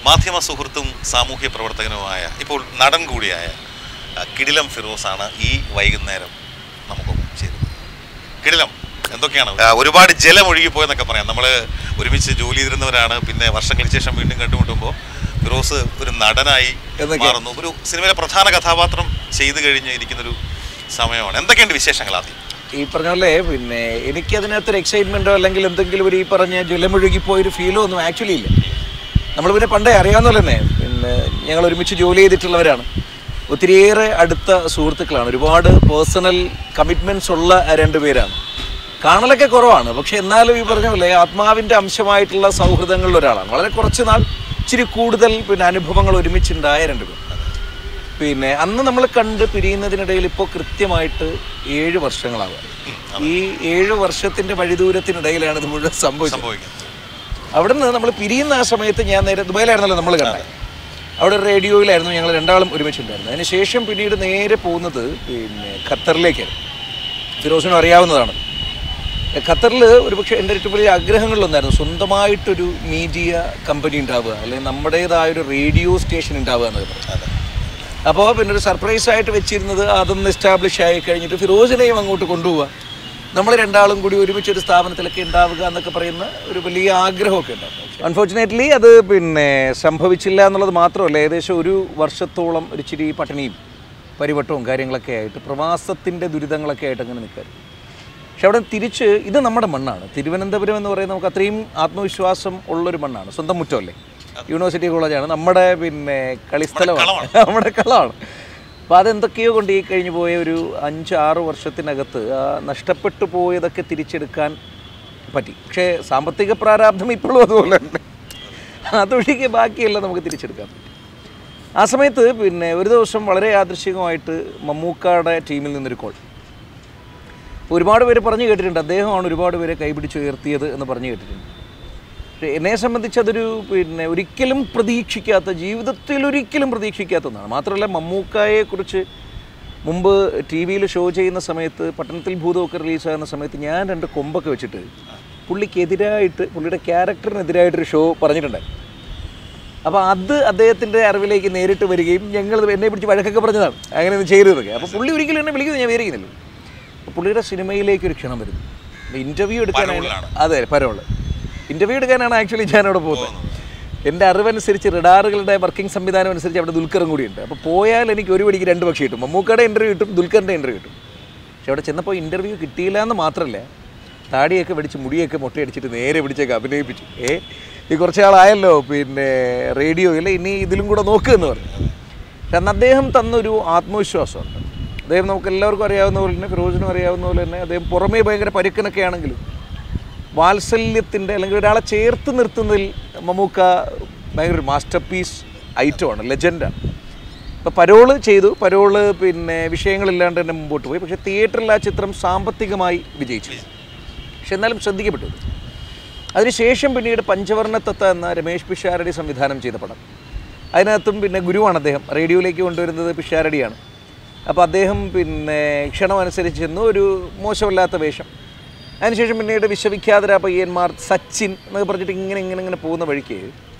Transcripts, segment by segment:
മാധ്യമ സുഹൃത്തും സാമൂഹ്യ പ്രവർത്തകനുമായ ഇപ്പോൾ നടൻ കൂടിയായ ആ, കിടിലം ഫിറോസാണ് ഈ വൈകുന്നേരം നമുക്കൊപ്പം ചേരുന്നത് കിടിലം എന്തൊക്കെയാണ് ആ, ഒരുപാട് ജലം ഒഴുകിപ്പോയെന്നൊക്കെ പറയാം നമ്മൾ ഒരുമിച്ച് ജോലി ചെയ്തിരുന്നവരാണ് പിന്നെ വർഷങ്ങൾക്ക് ശേഷം വീണ്ടും കണ്ടുമുട്ടുമ്പോൾ ഫിറോസ് ഒരു നടനായി എന്നൊക്കെ. മാറുന്നു ഒരു സിനിമയിലെ പ്രധാന കഥാപാത്രം ചെയ്തു കഴിഞ്ഞ് ഇരിക്കുന്നൊരു സമയമാണ് എന്തൊക്കെയുണ്ട് വിശേഷങ്ങൾ ആദ്യം ഈ പറഞ്ഞ പോലെ പിന്നെ എനിക്ക് അതിനകത്തൊരു എക്സൈറ്റ്മെൻറ്റോ അല്ലെങ്കിൽ എന്തെങ്കിലും ഒരു ഈ പറഞ്ഞ ജലമൊഴുകിപ്പോയൊരു ഫീലോ ഒന്നും ആക്ച്വലി ഇല്ല നമ്മൾ പിന്നെ പണ്ടേ അറിയാവുന്ന പോലെ തന്നെ പിന്നെ ഞങ്ങൾ ഒരുമിച്ച് ജോലി ചെയ്തിട്ടുള്ളവരാണ് ഒത്തിരിയേറെ അടുത്ത സുഹൃത്തുക്കളാണ് ഒരുപാട് പേഴ്സണൽ കമ്മിറ്റ്മെൻറ്റ്സ് ഉള്ള രണ്ടുപേരാണ് കാണലൊക്കെ കുറവാണ് പക്ഷെ എന്നാലും ഈ പറഞ്ഞ പോലെ ആത്മാവിൻ്റെ അംശമായിട്ടുള്ള സൗഹൃദങ്ങളിൽ ഒരാളാണ് വളരെ കുറച്ച് നാൾ ഇച്ചിരി കൂടുതൽ പിന്നെ അനുഭവങ്ങൾ ഒരുമിച്ചുണ്ടായ രണ്ടുപേർ പിന്നെ അന്ന് നമ്മൾ കണ്ട് പിരിയുന്നതിനിടയിൽ ഇപ്പോൾ കൃത്യമായിട്ട് ഏഴ് വർഷങ്ങളാവാം ഈ ഏഴ് വർഷത്തിന്റെ വഴിദൂരത്തിനിടയിലാണ് ഇത് മുഴുവൻ സംഭവിച്ചത് സംഭവിക്കുന്നത് അവിടെ നിന്ന് നമ്മൾ പിരിയുന്ന ആ സമയത്ത് ഞാൻ നേരെ ദുബായിലായിരുന്നല്ലോ നമ്മൾ കണ്ടത് അവിടെ ഒരു റേഡിയോയിലായിരുന്നു ഞങ്ങൾ രണ്ടാളും ഒരുമിച്ചുണ്ടായിരുന്നത് അതിന് ശേഷം പിന്നീട് നേരെ പോകുന്നത് പിന്നെ ഖത്തറിലേക്കായിരുന്നു ഫിറോസിനും അറിയാവുന്നതാണ് ഖത്തറിൽ ഒരുപക്ഷെ എൻ്റെ ഏറ്റവും വലിയ ആഗ്രഹങ്ങളിലൊന്നായിരുന്നു സ്വന്തമായിട്ടൊരു മീഡിയ കമ്പനി ഉണ്ടാവുക അല്ലെങ്കിൽ നമ്മുടേതായൊരു റേഡിയോ സ്റ്റേഷൻ ഉണ്ടാവുക എന്നൊക്കെ പറയും അതെ അപ്പോൾ പിന്നെ ഒരു സർപ്രൈസ് ആയിട്ട് വെച്ചിരുന്നത് അതൊന്ന് എസ്റ്റാബ്ലിഷ് ആയി കഴിഞ്ഞിട്ട് ഫിറോസിനെയും അങ്ങോട്ട് കൊണ്ടുപോവുക നമ്മൾ രണ്ടാളും കൂടി ഒരുമിച്ച് ഒരു സ്ഥാപനത്തിലൊക്കെ ഉണ്ടാവുക എന്നൊക്കെ പറയുന്ന ഒരു വലിയ ആഗ്രഹമൊക്കെ ഉണ്ടായിരുന്നു അൺഫോർച്ചുനേറ്റ്ലി അത് പിന്നെ സംഭവിച്ചില്ല എന്നുള്ളത് മാത്രമല്ല ഏകദേശം ഒരു വർഷത്തോളം ഒരു ചിരി പട്ടിണിയും പരിവട്ടവും കാര്യങ്ങളൊക്കെ ആയിട്ട് പ്രവാസത്തിൻ്റെ ദുരിതങ്ങളൊക്കെ ആയിട്ട് അങ്ങനെ നിൽക്കാറ് പക്ഷെ അവിടെ തിരിച്ച് ഇത് നമ്മുടെ മണ്ണാണ് തിരുവനന്തപുരം എന്ന് പറയുന്നത് നമുക്ക് അത്രയും ആത്മവിശ്വാസം ഉള്ളൊരു മണ്ണാണ് സ്വന്തം മുറ്റമല്ലേ യൂണിവേഴ്സിറ്റി കോളേജാണ് നമ്മുടെ പിന്നെ കളിസ്ഥലമാണ് നമ്മുടെ കളമാണ് അപ്പോൾ അതെന്തൊക്കെയോ കൊണ്ട് ഈ കഴിഞ്ഞു പോയ ഒരു അഞ്ച് ആറ് വർഷത്തിനകത്ത് ആ നഷ്ടപ്പെട്ടു പോയതൊക്കെ തിരിച്ചെടുക്കാൻ പറ്റി പക്ഷേ സാമ്പത്തിക പ്രാരാബ്ധം ഇപ്പോഴും അതുപോലെ തന്നെ അതൊഴികെ ബാക്കിയെല്ലാം നമുക്ക് തിരിച്ചെടുക്കാൻ പറ്റി ആ സമയത്ത് പിന്നെ ഒരു ദിവസം വളരെ യാദൃശികമായിട്ട് മമ്മൂക്കാടെ ടീമിൽ നിന്നൊരു കോൾ ഒരുപാട് പേര് പറഞ്ഞു കേട്ടിട്ടുണ്ട് അദ്ദേഹമാണ് ഒരുപാട് പേരെ കൈപിടിച്ച് ഉയർത്തിയത് എന്ന് പറഞ്ഞു കേട്ടിട്ടുണ്ട് പക്ഷേ എന്നെ സംബന്ധിച്ച് അതൊരു പിന്നെ ഒരിക്കലും പ്രതീക്ഷിക്കാത്ത ജീവിതത്തിൽ ഒരിക്കലും പ്രതീക്ഷിക്കാത്ത ഒന്നാണ് മാത്രമല്ല മമ്മൂക്കായെക്കുറിച്ച് മുമ്പ് ടി വിയിൽ ഷോ ചെയ്യുന്ന സമയത്ത് പട്ടണത്തിൽ ഭൂതമൊക്കെ റിലീസാകുന്ന സമയത്ത് ഞാൻ രണ്ട് കൊമ്പൊക്കെ വെച്ചിട്ട് പുള്ളിക്കെതിരായിട്ട് പുള്ളിയുടെ ക്യാരക്ടറിനെതിരായിട്ടൊരു ഷോ പറഞ്ഞിട്ടുണ്ടായിരുന്നു അപ്പോൾ അത് അദ്ദേഹത്തിൻ്റെ അറിവിലേക്ക് നേരിട്ട് വരികയും ഞങ്ങൾ എന്നെ പിടിച്ച് വഴക്കൊക്കെ പറഞ്ഞതാണ് അങ്ങനെ ഒന്നും ചെയ്തതൊക്കെ അപ്പോൾ പുള്ളി ഒരിക്കലും എന്നെ വിളിക്കുന്നത് ഞാൻ വിചാരിക്കുന്നില്ല അപ്പോൾ പുള്ളിയുടെ സിനിമയിലേക്ക് ഒരു ക്ഷണം വരുന്നു അപ്പോൾ ഇൻ്റർവ്യൂ എടുക്കാനാണ് പരോളിലാണ്. അതെ പരോള് ഇൻ്റർവ്യൂ എടുക്കാനാണ് ആക്ച്വലി ഞാൻ അവിടെ പോകുന്നത് എൻ്റെ അറിവനുസരിച്ച് റഡാറുകളുടെ വർക്കിംഗ് സംവിധാനം അനുസരിച്ച് അവിടെ ദുൽഖറും കൂടിയുണ്ട് അപ്പോൾ പോയാൽ എനിക്ക് ഒരു പടിക്ക് രണ്ട് പക്ഷി കിട്ടും മമ്മൂക്കയുടെ ഇൻ്റർവ്യൂ കിട്ടും ദുൽഖറിൻ്റെ ഇൻ്റർവ്യൂ കിട്ടും പക്ഷെ അവിടെ ചെന്നപ്പോൾ ഇൻ്റർവ്യൂ കിട്ടിയില്ല എന്ന് മാത്രമല്ല താടിയൊക്കെ പിടിച്ച് മുടിയൊക്കെ മുട്ടയടിച്ചിട്ട് നേരെ പിടിച്ചൊക്കെ അഭിനയിപ്പിച്ചു ഏ ഈ കുറച്ച് ആളായല്ലോ പിന്നെ റേഡിയോയിൽ ഇനി ഇതിലും കൂടെ നോക്കുക എന്ന് പറഞ്ഞു പക്ഷെ അന്ന് അദ്ദേഹം തന്നൊരു ആത്മവിശ്വാസമുണ്ട് അദ്ദേഹം നമുക്ക് എല്ലാവർക്കും അറിയാവുന്ന പോലെ തന്നെ ഫിറോസിനും അറിയാവുന്ന പോലെ തന്നെ അദ്ദേഹം പുറമേ ഭയങ്കര പരുക്കനൊക്കെ ആണെങ്കിലും വാത്സല്യത്തിൻ്റെ അല്ലെങ്കിൽ ഒരാളെ ചേർത്ത് നിർത്തുന്നതിൽ മമ്മൂക്ക ഭയങ്കര ഒരു മാസ്റ്റർ പീസ് ഐറ്റമാണ് ലെജൻഡാണ് ഇപ്പോൾ പരോള് ചെയ്തു പരോള് പിന്നെ വിഷയങ്ങളില്ലാണ്ട് തന്നെ മുമ്പോട്ട് പോയി പക്ഷേ തിയേറ്ററിൽ ആ ചിത്രം സാമ്പത്തികമായി വിജയിച്ചു പക്ഷെ എന്നാലും ശ്രദ്ധിക്കപ്പെട്ടു ഇത്. അതിനുശേഷം പിന്നീട് പഞ്ചവർണ്ണത്തത്ത എന്ന രമേഷ് പിഷാരടി സംവിധാനം ചെയ്ത പടം അതിനകത്തും പിന്നെ ഗുരുവാണ് അദ്ദേഹം റേഡിയോയിലേക്ക് കൊണ്ടുവരുന്നത് പിഷാരടിയാണ് അപ്പോൾ അദ്ദേഹം പിന്നെ ക്ഷണം അനുസരിച്ച് ചെന്നു ഒരു മോശമല്ലാത്ത വേഷം അതിനുശേഷം പിന്നീട് വിശ്വവിഖ്യാതരാ പയ്യന്മാർ സച്ചിൻ എന്നൊക്കെ പറഞ്ഞിട്ട് ഇങ്ങനെ ഇങ്ങനെ ഇങ്ങനെ പോകുന്ന വഴിക്ക്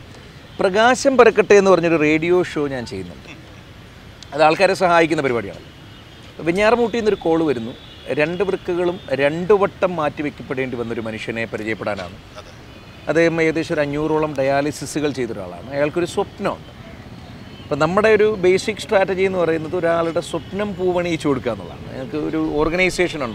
പ്രകാശം പരക്കട്ടെ എന്ന് പറഞ്ഞൊരു റേഡിയോ ഷോ ഞാൻ ചെയ്യുന്നുണ്ട് അത് ആൾക്കാരെ സഹായിക്കുന്ന പരിപാടിയാണ് വെഞ്ഞാറമൂട്ടിൽ നിന്നൊരു കോള് വരുന്നു രണ്ട് വൃക്കകളും രണ്ടു വട്ടം മാറ്റിവെക്കപ്പെടേണ്ടി വന്നൊരു മനുഷ്യനെ പരിചയപ്പെടാനാണ് അദ്ദേഹം ഏകദേശം ഒരു അഞ്ഞൂറോളം ഡയാലിസിസുകൾ ചെയ്ത ഒരാളാണ് അയാൾക്കൊരു സ്വപ്നമുണ്ട് അപ്പം നമ്മുടെ ഒരു ബേസിക് സ്ട്രാറ്റജി എന്ന് പറയുന്നത് ഒരാളുടെ സ്വപ്നം പൂവണിയിച്ചു കൊടുക്കുക എന്നുള്ളതാണ് ഞങ്ങൾക്ക് ഒരു ഓർഗനൈസേഷൻ ഉണ്ട്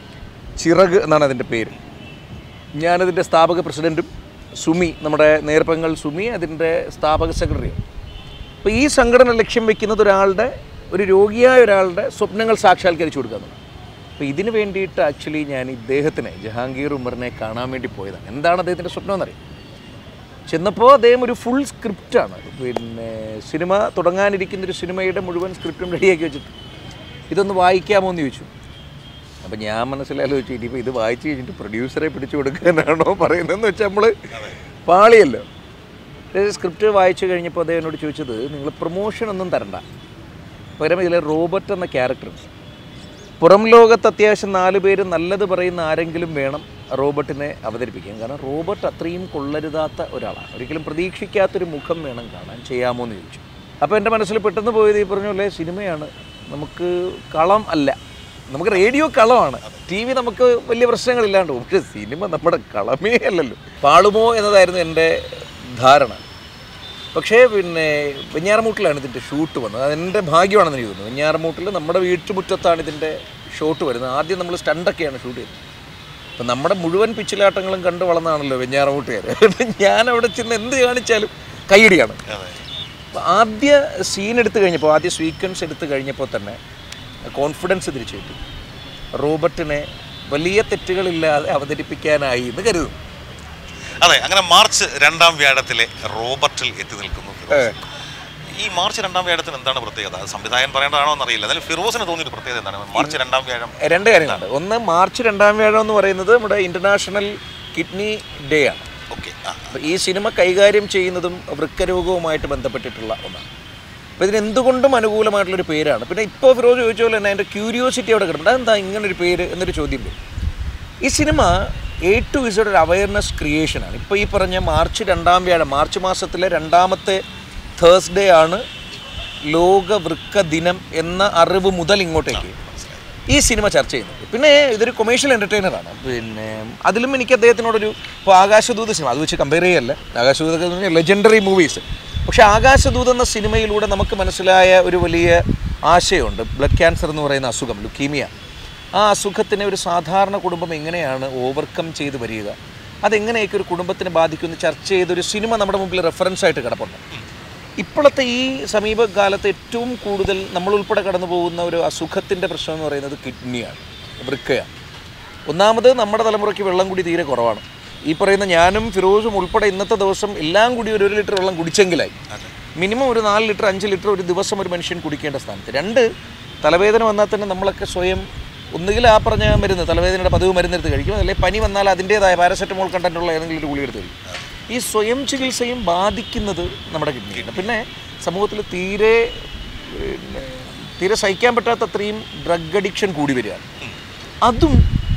ചിറക് എന്നാണ് അതിൻ്റെ പേര് ഞാനതിൻ്റെ സ്ഥാപക പ്രസിഡൻറ്റും സുമി നമ്മുടെ നേർപ്പങ്ങൾ സുമി അതിൻ്റെ സ്ഥാപക സെക്രട്ടറിയും അപ്പോൾ ഈ സംഘടന ലക്ഷ്യം വെക്കുന്നത് ഒരാളുടെ ഒരു രോഗിയായ ഒരാളുടെ സ്വപ്നങ്ങൾ സാക്ഷാത്കരിച്ചു കൊടുക്കുക എന്നുള്ളതാണ് അപ്പോൾ ഇതിന് വേണ്ടിയിട്ട് ആക്ച്വലി ഞാൻ ഇദ്ദേഹത്തിനെ ജഹാംഗീർ ഉമറിനെ കാണാൻ വേണ്ടി പോയതാണ് എന്താണ് അദ്ദേഹത്തിൻ്റെ സ്വപ്നം എന്നറിയാം ചെന്നപ്പോൾ അദ്ദേഹം ഒരു ഫുൾ സ്ക്രിപ്റ്റാണ് പിന്നെ സിനിമ തുടങ്ങാനിരിക്കുന്ന ഒരു സിനിമയുടെ മുഴുവൻ സ്ക്രിപ്റ്റും റെഡിയാക്കി വെച്ചിട്ട് ഇതൊന്ന് വായിക്കാമോ എന്ന് ചോദിച്ചു അപ്പം ഞാൻ മനസ്സിലാലോചിച്ചു ഇനിയിപ്പോൾ ഇത് വായിച്ച് കഴിഞ്ഞിട്ട് പ്രൊഡ്യൂസറെ പിടിച്ചു കൊടുക്കാനാണോ പറയുന്നതെന്ന് വെച്ചാൽ നമ്മൾ പാളിയല്ലോ സ്ക്രിപ്റ്റ് വായിച്ചു കഴിഞ്ഞപ്പോൾ അദ്ദേഹം എന്നോട് ചോദിച്ചത് നിങ്ങൾ പ്രൊമോഷൻ ഒന്നും തരണ്ട പകരം ഇതിലെ റോബർട്ട് എന്ന ക്യാരക്ടറുണ്ട് പുറം ലോകത്ത് അത്യാവശ്യം നാല് പേര് നല്ലത് പറയുന്ന ആരെങ്കിലും വേണം റോബർട്ടിനെ അവതരിപ്പിക്കാം കാരണം റോബർട്ട് അത്രയും കൊള്ളരുതാത്ത ഒരാളാണ് ഒരിക്കലും പ്രതീക്ഷിക്കാത്തൊരു മുഖം വേണം കാണാൻ ചെയ്യാമോ എന്ന് ചോദിച്ചു അപ്പോൾ എൻ്റെ മനസ്സിൽ പെട്ടെന്ന് പോയത് ഈ പറഞ്ഞ പോലെ സിനിമയാണ് നമുക്ക് കളം അല്ല നമുക്ക് റേഡിയോ കളമാണ് ടി വി നമുക്ക് വലിയ പ്രശ്നങ്ങളില്ലാണ്ട് പോകും. പക്ഷേ സിനിമ നമ്മുടെ കളമേ അല്ലല്ലോ പാളുമോ എന്നതായിരുന്നു എൻ്റെ ധാരണ പക്ഷേ പിന്നെ വെഞ്ഞാറമൂട്ടിലാണ് ഇതിൻ്റെ ഷൂട്ട് വന്നത് അതെൻ്റെ ഭാഗ്യമാണെന്ന് എനിക്ക് തോന്നുന്നു വെഞ്ഞാറമൂട്ടിൽ നമ്മുടെ വീട്ടുമുറ്റത്താണ് ഇതിൻ്റെ ഷോട്ട് വരുന്നത് ആദ്യം നമ്മൾ സ്റ്റണ്ടൊക്കെയാണ് ഷൂട്ട് ചെയ്തത് അപ്പം നമ്മുടെ മുഴുവൻ പിച്ചിലാട്ടങ്ങളും കണ്ട് വളർന്നതാണല്ലോ വെഞ്ഞാറമൂട്ടുകാർ ഞാൻ അവിടെ ചെന്ന് എന്ത് കാണിച്ചാലും കൈയടിയാണ് അതെ അപ്പോൾ ആദ്യ സീൻ എടുത്തു കഴിഞ്ഞപ്പോൾ ആദ്യ സ്വീക്വൻസ് എടുത്തു കഴിഞ്ഞപ്പോൾ തന്നെ കോൺഫിഡൻസ് തിരിച്ചു കിട്ടി റോബർട്ടിനെ വലിയ തെറ്റുകളില്ലാതെ അവതരിപ്പിക്കാനായി എന്ന് കരുതും അതെ അങ്ങനെ മാർച്ച് രണ്ടാം വ്യാഴത്തിലെ റോബർട്ടിൽ എത്തി നിൽക്കുന്നു ഫിറോസ്. ഈ മാർച്ച് രണ്ടാം വ്യാഴത്തിന് എന്താണ് പ്രത്യേകത അത് സംവിധായകൻ പറയേണ്ടതാണോ എന്നറിയില്ല എന്നാലും ഫിറോസിന് തോന്നിയൊരു പ്രത്യേകത എന്താണ് മാർച്ച് രണ്ടാം വ്യാഴം രണ്ട് കാര്യങ്ങളുണ്ട് ഒന്ന് മാർച്ച് രണ്ടാം വ്യാഴം എന്ന് പറയുന്നത് നമ്മുടെ ഇൻ്റർനാഷണൽ കിഡ്നി ഡേ ആണ് ഓക്കെ ആ അപ്പോൾ ഈ സിനിമ കൈകാര്യം ചെയ്യുന്നതും വൃക്കരോഗവുമായിട്ട് ബന്ധപ്പെട്ടിട്ടുള്ള ഒന്നാണ് അപ്പോൾ ഇതിന് എന്തുകൊണ്ടും അനുകൂലമായിട്ടുള്ളൊരു പേരാണ് പിന്നെ ഇപ്പോൾ ഫിറോസ് ചോദിച്ച പോലെ തന്നെ അതിൻ്റെ ക്യൂരിയോസിറ്റി അവിടെ കിടപ്പുണ്ട് അതെന്താ ഇങ്ങനൊരു പേര് എന്നൊരു ചോദ്യം വരും ഈ സിനിമ എ ടു ഇസഡ് ഒരു അവയർനെസ് ക്രിയേഷനാണ് ഇപ്പോൾ ഈ പറഞ്ഞ മാർച്ച് രണ്ടാം വ്യാഴം മാർച്ച് മാസത്തിലെ രണ്ടാമത്തെ തേഴ്സ്ഡേ ആണ് ലോക വൃക്ക ദിനം എന്ന അറിവ് മുതൽ ഇങ്ങോട്ടേക്ക് ഈ സിനിമ ചർച്ച ചെയ്യുന്നത് പിന്നെ ഇതൊരു കൊമേഴ്ഷ്യൽ എൻ്റർടൈനറാണ് പിന്നെ അതിലും എനിക്ക് അദ്ദേഹത്തിനോടൊരു ഇപ്പോൾ ആകാശദൂത് സിനിമ അത് വെച്ച് കമ്പയർ ചെയ്യല്ല ആകാശദൂത് എന്ന് പറഞ്ഞാൽ ലെജൻഡറി മൂവീസ് പക്ഷേ ആകാശദൂത് എന്ന സിനിമയിലൂടെ നമുക്ക് മനസ്സിലായ ഒരു വലിയ ആശയമുണ്ട് ബ്ലഡ് ക്യാൻസർ എന്ന് പറയുന്ന അസുഖം ലുക്കീമിയ ആ അസുഖത്തിനെ ഒരു സാധാരണ കുടുംബം എങ്ങനെയാണ് ഓവർകം ചെയ്ത് വരിക അതെങ്ങനെയൊക്കെ ഒരു കുടുംബത്തിനെ ബാധിക്കുമെന്ന് ചർച്ച ചെയ്തൊരു സിനിമ നമ്മുടെ മുമ്പിൽ റെഫറൻസ് ആയിട്ട് കിടപ്പുണ്ട് ഇപ്പോഴത്തെ ഈ സമീപകാലത്ത് ഏറ്റവും കൂടുതൽ നമ്മൾ ഉൾപ്പെടെ കടന്നു പോകുന്ന ഒരു അസുഖത്തിൻ്റെ പ്രശ്നം എന്ന് പറയുന്നത് കിഡ്നിയാണ് വൃക്കയാണ് ഒന്നാമത് നമ്മുടെ തലമുറയ്ക്ക് വെള്ളം കൂടി തീരെ കുറവാണ് ഈ പറയുന്ന ഞാനും ഫിറോസും ഉൾപ്പെടെ ഇന്നത്തെ ദിവസം എല്ലാം കൂടി ഒരു ഒരു ലിറ്റർ വെള്ളം കുടിച്ചെങ്കിലായി മിനിമം ഒരു നാല് ലിറ്റർ അഞ്ച് ലിറ്റർ ഒരു ദിവസം ഒരു മനുഷ്യൻ കുടിക്കേണ്ട സ്ഥാനത്ത് രണ്ട് തലവേദന വന്നാൽ തന്നെ നമ്മളൊക്കെ സ്വയം ഒന്നുകിൽ ആ പറഞ്ഞ മരുന്ന് തലവേദനയുടെ പതിവ് മരുന്നെടുത്ത് കഴിക്കും അല്ലെങ്കിൽ പനി വന്നാൽ അതിൻ്റേതായ പാരസെറ്റമോൾ കണ്ടൻറ്റുള്ള ഏതെങ്കിലും ഒരു ഗുളി എടുത്ത് കഴിക്കും ഈ സ്വയം ചികിത്സയും ബാധിക്കുന്നത് നമ്മുടെ കിഡ്നിയാണ് പിന്നെ സമൂഹത്തിൽ തീരെ പിന്നെ തീരെ സഹിക്കാൻ പറ്റാത്ത അത്രയും ഡ്രഗ് അഡിക്ഷൻ കൂടി വരികയാണ് അതും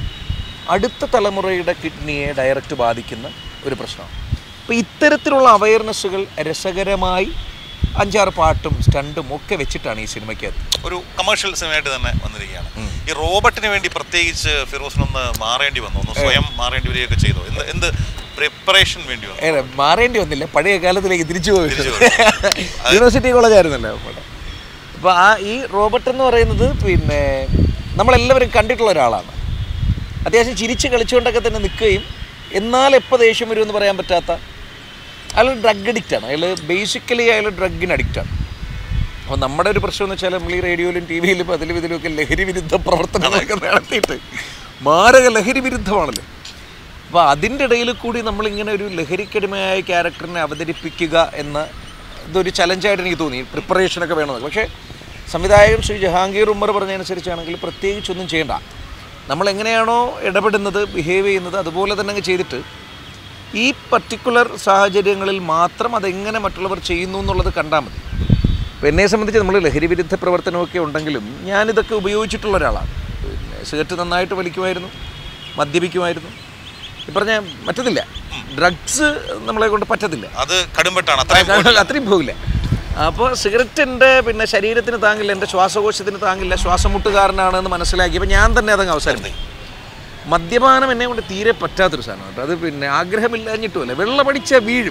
അടുത്ത തലമുറയുടെ കിഡ്നിയെ ഡയറക്റ്റ് ബാധിക്കുന്ന ഒരു പ്രശ്നമാണ് അപ്പോൾ ഇത്തരത്തിലുള്ള അവയർനെസ്സുകൾ രസകരമായി അഞ്ചാറ് പാട്ടും സ്റ്റണ്ടും ഒക്കെ വെച്ചിട്ടാണ് ഈ സിനിമയ്ക്കകത്ത് ഒരു കമേഴ്ഷ്യൽ സിനിമയായിട്ട് തന്നെ വന്നിരിക്കുകയാണ് ഈ റോബർട്ടിന് വേണ്ടി പ്രത്യേകിച്ച് ഫിറോസിനൊന്ന് മാറേണ്ടി വന്നു ഒന്ന് സ്വയം മാറേണ്ടി വരികയൊക്കെ ചെയ്തു എന്ത് എന്ത് പ്രിപ്പറേഷൻ വേണ്ടി വന്നു ഏറെ മാറേണ്ടി വന്നില്ല പഴയ കാലത്തിലേക്ക് തിരിച്ചു പോയി തിരിച്ചു പോയി. യൂണിവേഴ്സിറ്റി കോളേജായിരുന്നല്ലോ അവിടെ അപ്പോൾ ആ ഈ റോബർട്ട് എന്ന് പറയുന്നത് പിന്നെ നമ്മളെല്ലാവരും കണ്ടിട്ടുള്ള ഒരാളാണ് അത്യാവശ്യം ചിരിച്ച് കളിച്ചുകൊണ്ടൊക്കെ തന്നെ നിൽക്കുകയും എന്നാൽ എപ്പോൾ ദേഷ്യം വരുമെന്ന് പറയാൻ പറ്റാത്ത അയാൾ ഡ്രഗ് അഡിക്റ്റാണ് അയാൾ ബേസിക്കലി അയാൾ ഡ്രഗിന് അഡിക്റ്റാണ് അപ്പോൾ നമ്മുടെ ഒരു പ്രശ്നം എന്ന് വെച്ചാൽ നമ്മൾ ഈ റേഡിയോയിലും ടി വിയിലും അതിലും ഇതിലുമൊക്കെ ലഹരി വിരുദ്ധ പ്രവർത്തനങ്ങളൊക്കെ നടത്തിയിട്ട് മാരക ലഹരി വിരുദ്ധമാണല്ലോ അപ്പോൾ അതിൻ്റെ ഇടയിൽ കൂടി നമ്മളിങ്ങനെ ഒരു ലഹരിക്കടിമയായ ക്യാരക്ടറിനെ അവതരിപ്പിക്കുക എന്ന ഇതൊരു ചലഞ്ചായിട്ട് എനിക്ക് തോന്നി പ്രിപ്പറേഷനൊക്കെ വേണമെന്ന് പക്ഷേ സംവിധായകൻ ശ്രീ ജഹാംഗീർ ഉമ്മർ പറഞ്ഞതനുസരിച്ചാണെങ്കിൽ പ്രത്യേകിച്ചൊന്നും ചെയ്യണ്ട നമ്മൾ എങ്ങനെയാണോ ഇടപെടുന്നത് ബിഹേവ് ചെയ്യുന്നത് അതുപോലെ തന്നെ അങ്ങ് ചെയ്തിട്ട് ഈ പർട്ടിക്കുലർ സാഹചര്യങ്ങളിൽ മാത്രം അതെങ്ങനെ മറ്റുള്ളവർ ചെയ്യുന്നു എന്നുള്ളത് കണ്ടാൽ മതി അപ്പോൾ എന്നെ സംബന്ധിച്ച് നമ്മൾ ലഹരി വിരുദ്ധ പ്രവർത്തനമൊക്കെ ഉണ്ടെങ്കിലും ഞാനിതൊക്കെ ഉപയോഗിച്ചിട്ടുള്ള ഒരാളാണ് പിന്നെ സിഗരറ്റ് നന്നായിട്ട് വലിക്കുമായിരുന്നു മദ്യപിക്കുമായിരുന്നു ഈ പറഞ്ഞ പറ്റത്തില്ല ഡ്രഗ്സ് നമ്മളെ കൊണ്ട് പറ്റത്തില്ല അത് കടുംപെട്ടാണ് അത്രയും അത്രയും പോകില്ല അപ്പോൾ സിഗരറ്റ് എൻ്റെ പിന്നെ ശരീരത്തിന് താങ്ങില്ല എൻ്റെ ശ്വാസകോശത്തിന് താങ്ങില്ല ശ്വാസമുട്ടുകാരനാണെന്ന് മനസ്സിലാക്കിയപ്പോൾ ഞാൻ തന്നെ അതങ്ങ് അവസാനിപ്പിച്ചു മദ്യപാനം എന്നെ കൊണ്ട് തീരെ പറ്റാത്തൊരു സാധനമാണ് കേട്ടോ അത് പിന്നെ ആഗ്രഹമില്ലാഞ്ഞിട്ടുമല്ല വെള്ളമടിച്ച വീഴും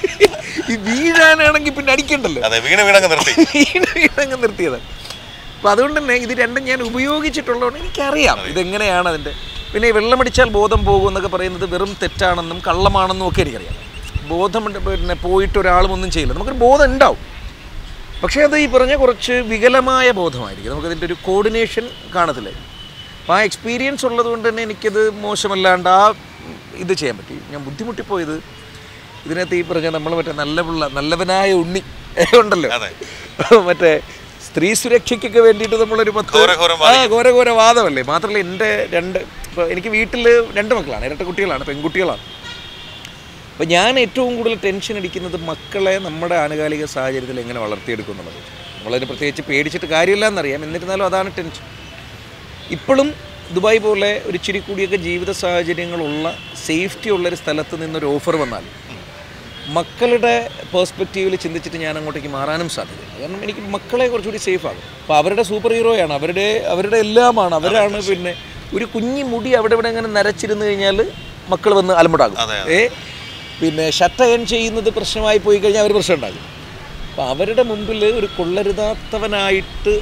ഈ വീഴാനാണെങ്കിൽ പിന്നെ അടിക്കണ്ടല്ലോ അതെ വീണ് വീണങ്ങ് നിർത്തി വീണ് വീണങ്ങ് നിർത്തിയതാണ് അപ്പോൾ അതുകൊണ്ട് തന്നെ ഇത് രണ്ടും ഞാൻ ഉപയോഗിച്ചിട്ടുള്ളതുകൊണ്ട് എനിക്കറിയാം ഇതെങ്ങനെയാണ് അതിൻ്റെ പിന്നെ ഈ വെള്ളമടിച്ചാൽ ബോധം പോകും എന്നൊക്കെ പറയുന്നത് വെറും തെറ്റാണെന്നും കള്ളമാണെന്നും ഒക്കെ എനിക്കറിയാം ബോധം ഉണ്ട് പിന്നെ പോയിട്ട് ഒരാളും ഒന്നും ചെയ്യില്ല നമുക്കൊരു ബോധം ഉണ്ടാവും പക്ഷേ അത് ഈ പറഞ്ഞ കുറച്ച് വികലമായ ബോധമായിരിക്കും നമുക്കതിൻ്റെ ഒരു കോർഡിനേഷൻ കാണത്തില്ല അപ്പോൾ ആ എക്സ്പീരിയൻസ് ഉള്ളത് കൊണ്ട് തന്നെ എനിക്കത് മോശമല്ലാണ്ട് ആ ഇത് ചെയ്യാൻ പറ്റി ഞാൻ ബുദ്ധിമുട്ടിപ്പോയത് ഇതിനകത്ത് ഈ പറഞ്ഞ നമ്മൾ മറ്റേ നല്ല പിള്ള നല്ലവനായ ഉണ്ണി ഉണ്ടല്ലോ അതെ. മറ്റേ സ്ത്രീ സുരക്ഷയ്ക്കൊക്കെ വേണ്ടിയിട്ട് നമ്മളൊരു പത്ത് ഘോരഘോരം ആ ഘോരഘോര വാദമല്ലേ മാത്രമല്ല എൻ്റെ രണ്ട് ഇപ്പോൾ എനിക്ക് വീട്ടിൽ രണ്ട് മക്കളാണ് ഇരട്ട കുട്ടികളാണ് പെൺകുട്ടികളാണ് അപ്പോൾ ഞാൻ ഏറ്റവും കൂടുതൽ ടെൻഷൻ അടിക്കുന്നത് മക്കളെ നമ്മുടെ ആനുകാലിക സാഹചര്യത്തിൽ എങ്ങനെ വളർത്തിയെടുക്കും എന്നുള്ളത് നമ്മളതിന് പ്രത്യേകിച്ച് പേടിച്ചിട്ട് കാര്യമില്ല എന്നറിയാം എന്നിരുന്നാലും അതാണ് ടെൻഷൻ ഇപ്പോഴും ദുബായ് പോലെ ഒരു ഇച്ചിരി കൂടിയൊക്കെ ജീവിത സാഹചര്യങ്ങളുള്ള സേഫ്റ്റി ഉള്ളൊരു സ്ഥലത്ത് നിന്നൊരു ഓഫർ വന്നാൽ മക്കളുടെ പേഴ്സ്പെക്റ്റീവിൽ ചിന്തിച്ചിട്ട് ഞാൻ അങ്ങോട്ടേക്ക് മാറാനും സാധ്യതയില്ല കാരണം എനിക്ക് മക്കളെ കുറച്ചുകൂടി സേഫ് ആകും അപ്പോൾ അവരുടെ സൂപ്പർ ഹീറോയാണ് അവരുടെ അവരുടെ എല്ലാമാണ് അവരാണ് പിന്നെ ഒരു കുഞ്ഞി മുടി അവിടെ ഇവിടെ ഇങ്ങനെ നരച്ചിരുന്ന് കഴിഞ്ഞാൽ മക്കൾ വന്ന് അലമ്പടാകും അതെ, ഏ പിന്നെ ഷട്ട് അയൺ ചെയ്യുന്നത് പ്രശ്നമായി പോയി കഴിഞ്ഞാൽ അവർ പ്രശ്നം ഉണ്ടാകും അപ്പോൾ അവരുടെ മുമ്പിൽ ഒരു കൊള്ളരുതാത്തവനായിട്ട്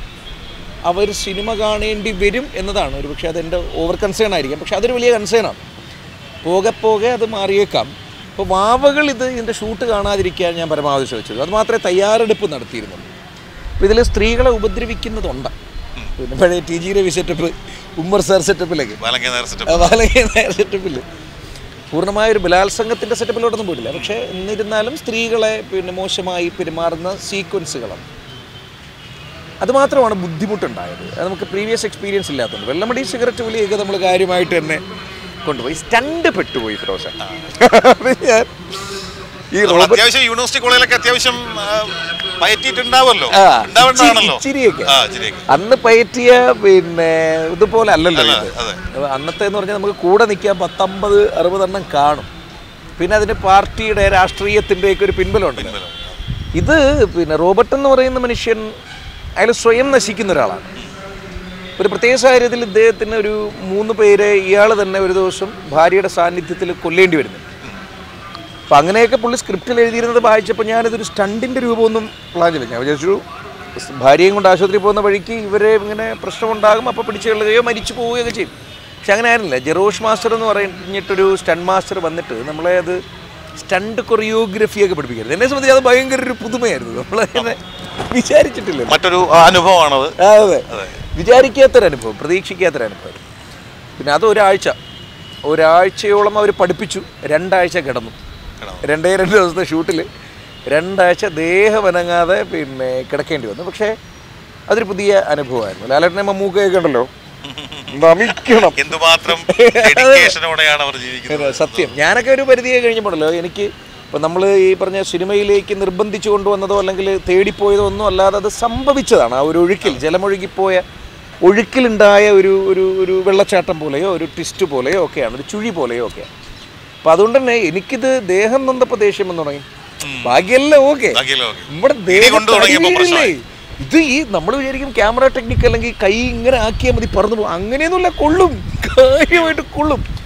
അവർ സിനിമ കാണേണ്ടി വരും എന്നതാണ് ഒരു പക്ഷേ അതെൻ്റെ ഓവർ കൺസേൺ ആയിരിക്കാം പക്ഷെ അതൊരു വലിയ കൺസേണാണ് പോകെ പോകെ അത് മാറിയേക്കാം അപ്പോൾ വാവകൾ ഇത് ഇതിൻ്റെ ഷൂട്ട് കാണാതിരിക്കാൻ ഞാൻ പരമാവധി ശ്രമിച്ചത് അത് മാത്രമേ തയ്യാറെടുപ്പ് നടത്തിയിരുന്നുള്ളൂ അപ്പോൾ ഇതിൽ സ്ത്രീകളെ ഉപദ്രവിക്കുന്നതുണ്ട് പിന്നെ പഴയ T G Ravi setup Ummer sir സെറ്റപ്പിലേക്ക് ബാലങ്കേ നേരെ സെറ്റപ്പ് ബാലകീയ നായർ സെറ്റപ്പിൽ പൂർണ്ണമായ ഒരു ബലാത്സംഗത്തിൻ്റെ സെറ്റപ്പിലോട്ടൊന്നും പോയിട്ടില്ല പക്ഷേ എന്നിരുന്നാലും സ്ത്രീകളെ പിന്നെ മോശമായി പെരുമാറുന്ന സീക്വൻസുകളാണ് അതുമാത്രമാണ് ബുദ്ധിമുട്ടുണ്ടായത് അത് നമുക്ക് പ്രീവിയസ് എക്സ്പീരിയൻസ് ഇല്ലാത്തതുകൊണ്ട് വെള്ളമടി സിഗരറ്റ് വലിയൊക്കെ നമ്മൾ കാര്യമായിട്ട് തന്നെ കൊണ്ടുപോയി സ്റ്റണ്ട് പെട്ടുപോയി ഫിറോസ അത് ഞാൻ ഈ നമ്മൾ റോബർട്ട് അത്യാവശ്യം യൂണിവേഴ്സിറ്റി കോളേജിലൊക്കെ അത്യാവശ്യം ആ, പയറ്റിയിട്ടുണ്ടാവുമല്ലോ ആ, ഉണ്ടാവേണ്ടതാണല്ലോ ഇച്ചിരിയൊക്കെ. ആ ഇച്ചിരിയൊക്കെ അന്ന് പയറ്റിയ പിന്നെ ഇതുപോലെ അല്ലല്ലോ അല്ല, ഇത് അതെ. അപ്പൊ അന്നത്തെ എന്ന് പറഞ്ഞാൽ നമുക്ക് കൂടെ നിൽക്കാൻ പത്തമ്പത് അറുപതെണ്ണം കാണും പിന്നെ അതിന് പാർട്ടിയുടെ രാഷ്ട്രീയത്തിൻ്റെയൊക്കെ ഒരു പിൻബലമുണ്ട് പിൻബലം. ഇത് പിന്നെ റോബർട്ട് എന്ന് പറയുന്ന മനുഷ്യൻ അയാൾ സ്വയം നശിക്കുന്ന ഒരാളാണ് ഒരു പ്രത്യേക സാഹചര്യത്തിൽ ഇദ്ദേഹത്തിന് ഒരു മൂന്ന് പേരെ ഇയാൾ തന്നെ ഒരു ദിവസം ഭാര്യയുടെ സാന്നിധ്യത്തിൽ കൊല്ലേണ്ടി വരുന്നു അപ്പം അങ്ങനെയൊക്കെ പുള്ളി സ്ക്രിപ്റ്റിൽ എഴുതിയിരുന്നത് വായിച്ചപ്പോൾ ഞാനിതൊരു സ്റ്റണ്ടിൻ്റെ രൂപമൊന്നും പ്ലാൻ ചെയ്തില്ല ഞാൻ വിചാരിച്ചു ഭാര്യയും കൊണ്ട് ആശുപത്രിയിൽ പോകുന്ന വഴിക്ക് ഇവരെ ഇങ്ങനെ പ്രശ്നമുണ്ടാകും അപ്പോൾ പിടിച്ചു കൊള്ളുകയോ മരിച്ചു പോവുകയൊക്കെ ചെയ്യും പക്ഷെ അങ്ങനെ ആയിരുന്നില്ല ജെറോഷ് മാസ്റ്റർ എന്ന് പറഞ്ഞിട്ടൊരു സ്റ്റണ്ട് മാസ്റ്റർ വന്നിട്ട് നമ്മളെ അത് സ്റ്റണ്ട് കൊറിയോഗ്രഫിയൊക്കെ പഠിപ്പിക്കരുത് എന്നെ സംബന്ധിച്ച് അത് ഭയങ്കര ഒരു പുതുമയായിരുന്നു നമ്മളങ്ങനെ വിചാരിച്ചിട്ടില്ല മറ്റൊരു അനുഭവമാണത് ആ, അതെ വിചാരിക്കാത്തൊരു അനുഭവം പ്രതീക്ഷിക്കാത്തൊരു അനുഭവം പിന്നെ അത് ഒരാഴ്ച ഒരാഴ്ചയോളം അവർ പഠിപ്പിച്ചു രണ്ടാഴ്ച കിടന്നു കിടന്നു. രണ്ടേ രണ്ട് ദിവസത്തെ ഷൂട്ടിൽ രണ്ടാഴ്ച ദേഹമനങ്ങാതെ പിന്നെ കിടക്കേണ്ടി വന്നു പക്ഷേ അതൊരു പുതിയ അനുഭവമായിരുന്നു ലാലേട്ടനെ മമ്മൂക്കയൊക്കെ ഉണ്ടല്ലോ നമിക്കണം എന്തുമാത്രം ഡെഡിക്കേഷനോടെയാണ് അവർ ജീവിക്കുന്നത് സത്യം ഞാനൊക്കെ ഒരു പരിധിയെ കഴിഞ്ഞപ്പോഴല്ലോ എനിക്ക് ഇപ്പം നമ്മൾ ഈ പറഞ്ഞ സിനിമയിലേക്ക് നിർബന്ധിച്ചു കൊണ്ടുവന്നതോ അല്ലെങ്കിൽ തേടിപ്പോയതോ ഒന്നും അല്ലാതെ അത് സംഭവിച്ചതാണ് ആ ഒരു ഒഴുക്കിൽ ജലമൊഴുകിപ്പോയ ഒഴുക്കിലുണ്ടായ ഒരു ഒരു ഒരു വെള്ളച്ചാട്ടം പോലെയോ ഒരു ട്വിസ്റ്റ് പോലെയോ ഒക്കെയാണ് ഒരു ചുഴി പോലെയോ ഒക്കെയാണ് അപ്പം അതുകൊണ്ട് തന്നെ എനിക്കിത് ദേഹം നൊന്തപ്പോൾ ദേഷ്യം എന്ന് തുടങ്ങി ഭാഗ്യമല്ല ഓക്കെ ബാക്കിയല്ലോ ഓക്കെ. നമ്മുടെ ഇടി കൊണ്ട് തുടങ്ങിയപ്പോൾ ദേഹം പ്രശ്നമായി. ഇത് ഈ നമ്മൾ വിചാരിക്കും ക്യാമറ ടെക്നിക്ക് അല്ലെങ്കിൽ കൈ ഇങ്ങനെ ആക്കിയാൽ മതി പറന്നു പോകും അങ്ങനെയൊന്നുമില്ല കൊള്ളും കാര്യമായിട്ട് കൊള്ളും